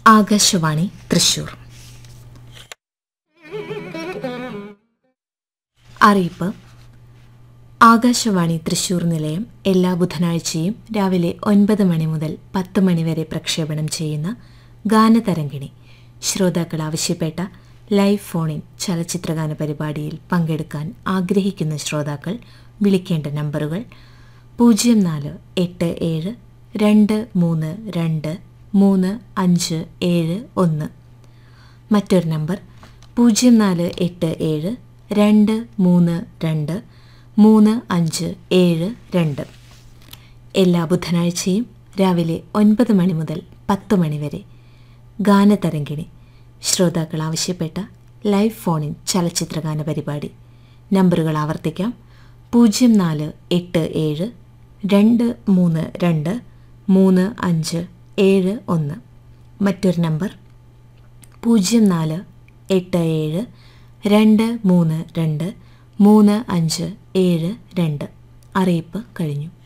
ആകാശവാണി തൃശൂർ അറിയിപ്പ് ആകാശവാണി തൃശൂർ നിലയം എല്ലാ ബുധനാഴ്ചയും രാവിലെ ഒൻപത് മണി മുതൽ പത്ത് മണി വരെ പ്രക്ഷേപണം ചെയ്യുന്ന ഗാനതരംഗിണി ശ്രോതാക്കൾ ആവശ്യപ്പെട്ട ലൈവ് ഫോണിൻ ചലച്ചിത്രഗാന പരിപാടിയിൽ പങ്കെടുക്കാൻ ആഗ്രഹിക്കുന്ന ശ്രോതാക്കൾ വിളിക്കേണ്ട നമ്പറുകൾ പൂജ്യം നാല് എട്ട് ഏഴ് രണ്ട് മൂന്ന് രണ്ട് മൂന്ന് അഞ്ച് ഏഴ് ഒന്ന് മറ്റൊരു നമ്പർ പൂജ്യം നാല് എട്ട് ഏഴ് രണ്ട് മൂന്ന് രണ്ട് മൂന്ന് അഞ്ച് ഏഴ് രണ്ട് എല്ലാ ബുധനാഴ്ചയും രാവിലെ ഒൻപത് മണി മുതൽ പത്ത് മണി വരെ ഗാനതരംഗിണി ശ്രോതാക്കൾ ആവശ്യപ്പെട്ട ലൈവ് ഫോണിൻ ചലച്ചിത്രഗാന പരിപാടി നമ്പറുകൾ ആവർത്തിക്കാം പൂജ്യം നാല് എട്ട് ഏഴ് രണ്ട് മൂന്ന് രണ്ട് മൂന്ന് അഞ്ച് ഏഴ് ഒന്ന് മറ്റൊരു നമ്പർ പൂജ്യം നാല് എട്ട് ഏഴ് രണ്ട് മൂന്ന് രണ്ട് മൂന്ന് അഞ്ച് ഏഴ് രണ്ട് അറിയിപ്പ് കഴിഞ്ഞു